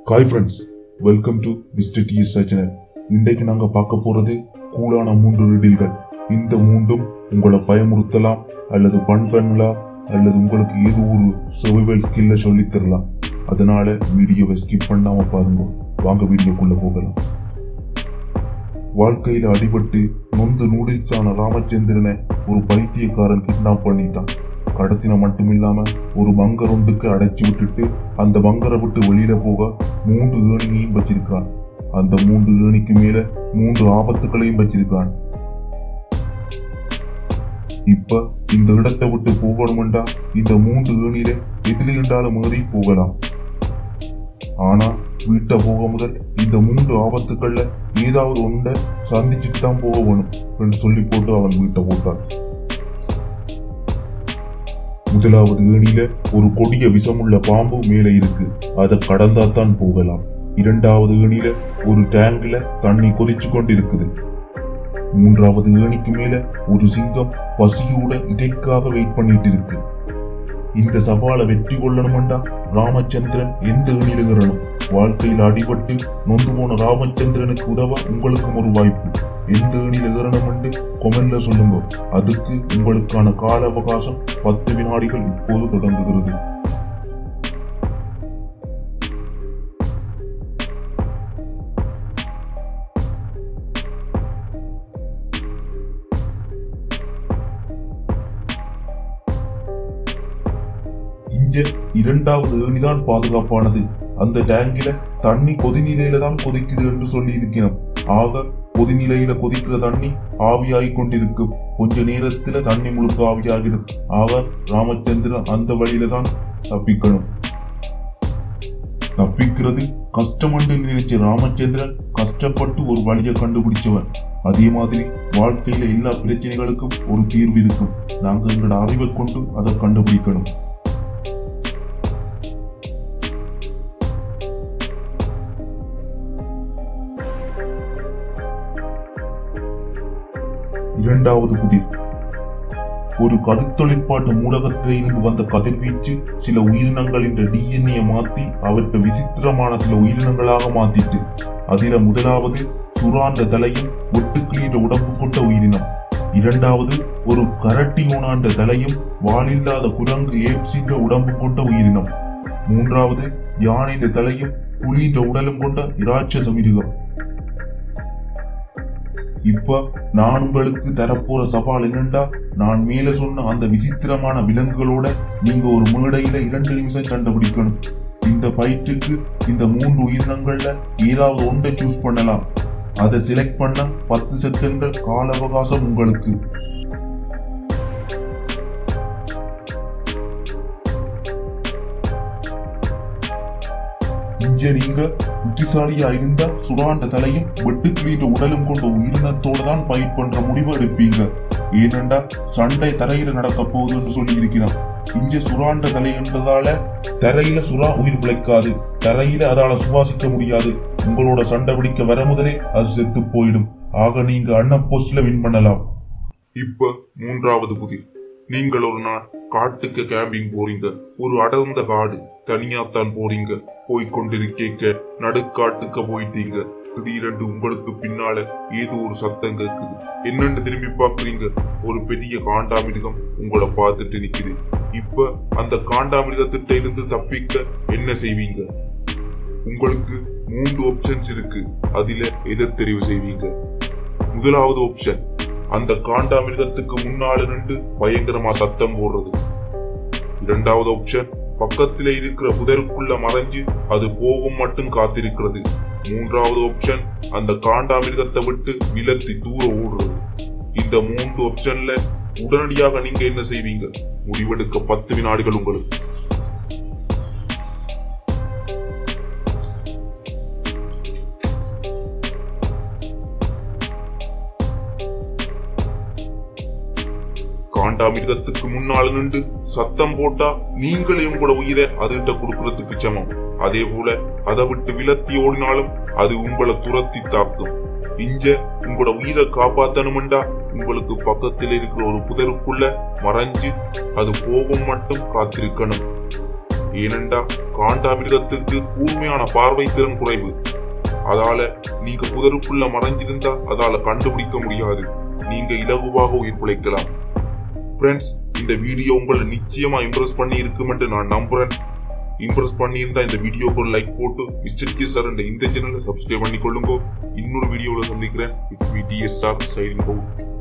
காய் friends welcome to mister T channel இன்றைக்கு நாங்க பார்க்க போறது கூலான மூன்று ரீடில்கள் இந்த மூன்றும் உங்களை பயமுறுத்தலாம் அல்லது பண் பண்ணலாம் அல்லது உங்களுக்கு ஏதோ ஒரு சர்வைவல் ஸ்கில்ல சொல்லித் தரலாம் அதனால வீடியோவை ஸ்கிப் பண்ணாம பாருங்க வாங்க வீடியோக்குள்ள போகலாம் வாழ்க்கையில அடிபட்டு நொந்து நூடுல்ஸான ராமச்சந்திரனை ஒரு பைத்தியக்காரன் கிட்னாப் பண்ணிட்டான் கடத்தின மட்டுமில்லாம ஒரு பங்கர் ஒன்றுக்கு அடைச்சு விட்டுட்டு அந்த பங்கரை விட்டு வெளியில போக மூன்று ஏணியையும் வச்சிருக்கான் அந்த மூன்று ஏணிக்கு மேல மூன்று ஆபத்துகளையும் வச்சிருக்கான் இப்ப இந்த இடத்தை விட்டு போகணுமெண்டா இந்த மூன்று ஏணியில எதில என்றாலும் ஏறி போகலாம் ஆனா வீட்டை போக முதல் இந்த மூன்று ஆபத்துக்கள்ல ஏதாவது ஒன்றை சந்திச்சுட்டு தான் போக வேணும் என்று சொல்லி போட்டு அவன் வீட்டை போட்டான் முதலாவது ஏணியில ஒரு கொடிய விஷமுள்ள பாம்பு மேலே இருக்கு அதை கடந்தாத்தான் போகலாம் இரண்டாவது ஏணியில ஒரு டேங்க்ல தண்ணி கொதிச்சு கொண்டு இருக்குது மூன்றாவது ஏணிக்கு மேல ஒரு சிங்கம் பசியோட இடைக்காக வெயிட் பண்ணிட்டு இருக்கு இந்த சவாலை வெற்றி கொள்ளணும்டா ராமச்சந்திரன் எந்த ஏணியில ஏறணும் வாழ்க்கையில் அடிபட்டு நொந்து போன ராமச்சந்திரனுக்கு உதவ உங்களுக்கும் ஒரு வாய்ப்பு எந்த ஏணியில ஏறணும்னு கொமெண்ட்ல சொல்லுங்க அதுக்கு உங்களுக்கான கால அவகாசம் பத்து வினாடிகள் இப்போது தொடங்குகிறது இங்க இரண்டாவது ஏணிதான் பாதுகாப்பானது அந்த டேங்கில தண்ணி கொதிநிலையில தான் கொதிக்குது என்று சொல்லி இருக்கிறோம் ஆக கொதிநிலையில கொதிக்கிற தண்ணி ஆவியாகி கொண்டிருக்கும் கொஞ்ச நேரத்துல தண்ணி முழுக்க ஆவியாகிடும் ஆக ராமச்சந்திரன் அந்த வழியில தான் தப்பிக்கணும் தப்பிக்கிறது கஷ்டம் என்று நினைச்ச ராமச்சந்திரன் கஷ்டப்பட்டு ஒரு வழியை கண்டுபிடிச்சவன் அதே மாதிரி வாழ்க்கையில எல்லா பிரச்சனைகளுக்கும் ஒரு தீர்வு இருக்கும் நாங்க எங்களோட அறிவை கொண்டு அதை கண்டுபிடிக்கணும் இரண்டாவது புதிர் ஒரு கதிர்த்தொழிற்பாட்டு மூலகத்திலே இருந்து வந்த கதிர்வீச்சு சில உயிரினங்களின் டிஎன்ஏ மாத்தி அவற்றை விசித்திரமான சில உயிரினங்களாக மாத்திட்டு அதில முதலாவது சுறாண்ட தலையும் ஒட்டுக்கிளின்ற உடம்பு கொண்ட உயிரினம் இரண்டாவது ஒரு கரட்டி ஊனாண்ட தலையும் வாலில்லாத குரங்கு ஏப்சின்ற உடம்பு கொண்ட உயிரினம் மூன்றாவது யானைன்ற தலையும் புலின்ற உடலும் கொண்ட இராட்சச மிருகம் இப்ப நான் உங்களுக்கு தரப்போற சவால் என்னண்டா நான் மேல சொன்ன அந்த விசித்திரமான விலங்குகளோட நீங்க ஒரு மேடையில இரண்டு நிமிஷம் கண்டுபிடிக்கணும் இந்த ஃபைட்டுக்கு இந்த மூன்று உயிரினங்கள்ல ஏதாவது ஒன்றை சூஸ் பண்ணலாம் அதை செலக்ட் பண்ண பத்து செகண்ட்கள் கால அவகாசம் உங்களுக்கு இங்க நீங்க புத்திசாலியா இருந்தா சுறாண்ட தலையும் வெட்டுக்கிளின்ற உடலும் கொண்ட உயிரினத்தோட தான் ஃபைட் பண்ற முடிவு எடுப்பீங்க ஏனெண்டா சண்டை தரையில நடக்க போகுதுன்னு சொல்லி இருக்கிறான் இங்க சுறாண்ட தலை என்றதால தரையில சுறா உயிர் பிழைக்காது தரையில அதால சுவாசிக்க முடியாது உங்களோட சண்டை பிடிக்க வர முதலே அது செத்து போயிடும் ஆக நீங்க அண்ணன் போஸ்ட்ல வின் பண்ணலாம் இப்ப மூன்றாவது புதிர் நீங்கள் ஒரு நாள் காட்டுக்கு கேம்பிங் போறீங்க ஒரு அடர்ந்த காடு தனியாத்தான் போறீங்க போய்க் கொண்டிருக்கேக்க நடுக்காட்டுக்கு போயிட்டீங்க திடீரென்று உங்களுக்கு பின்னால ஏதோ ஒரு சத்தம் கேக்குது என்னன்னு திரும்பி பாக்குறீங்க ஒரு பெரிய காண்டாமிருகம் உங்களை பார்த்துட்டு நிக்குது இப்ப அந்த காண்டாமிருகத்திட்ட இருந்து தப்பிக்க என்ன செய்வீங்க உங்களுக்கு மூன்று ஆப்ஷன்ஸ் இருக்கு அதுல எதை தெரிவு செய்வீங்க முதலாவது ஆப்ஷன் அந்த காண்டாமிருகத்துக்கு முன்னால நின்று பயங்கரமா சத்தம் போடுறது இரண்டாவது ஆப்ஷன் பக்கத்துல இருக்கிற புதருக்குள்ள மறைஞ்சு அது போகும் மட்டும் காத்திருக்கிறது மூன்றாவது ஆப்ஷன் அந்த காண்டாமிருகத்தை விட்டு விலத்தி தூர ஓடுறது இந்த மூன்று ஆப்ஷன்ல உடனடியாக நீங்க என்ன செய்வீங்க முடிவெடுக்க பத்து வினாடிகள் உங்களுக்கு காண்டாமிருகத்துக்கு முன்னால் நின்று சத்தம் போட்டா நீங்களே உங்களோட உயிரை அதுகிட்ட கொடுக்கறதுக்கு சமம் அதே போல அதை விட்டு விலத்தி ஓடினாலும் அது உங்களை துரத்தி தாக்கும் இஞ்ச உங்களோட உயிரை காப்பாத்தணுமெண்டா உங்களுக்கு பக்கத்தில் இருக்கிற ஒரு புதருக்குள்ள மறைஞ்சு அது போகும் மட்டும் காத்திருக்கணும் ஏனென்றா காண்டாமிருகத்துக்கு கூர்மையான பார்வை திறன் குறைவு அதால நீங்க புதருக்குள்ள மறைஞ்சிருந்தா அதால கண்டுபிடிக்க முடியாது நீங்க இலகுவாக உயிர் பிழைக்கலாம் ஃப்ரெண்ட்ஸ் இந்த வீடியோ உங்களை நிச்சயமா இம்ப்ரெஸ் பண்ணி இருக்கும் என்று நான் நம்புறேன் இம்ப்ரெஸ் பண்ணியிருந்தா இந்த வீடியோக்கு ஒரு லைக் போட்டு மிஸ்டர் கே சார் இந்த சேனலை சப்ஸ்கிரைப் பண்ணி கொள்ளுங்க இன்னொரு வீடியோவில் சந்திக்கிறேன் it's me DSR signing out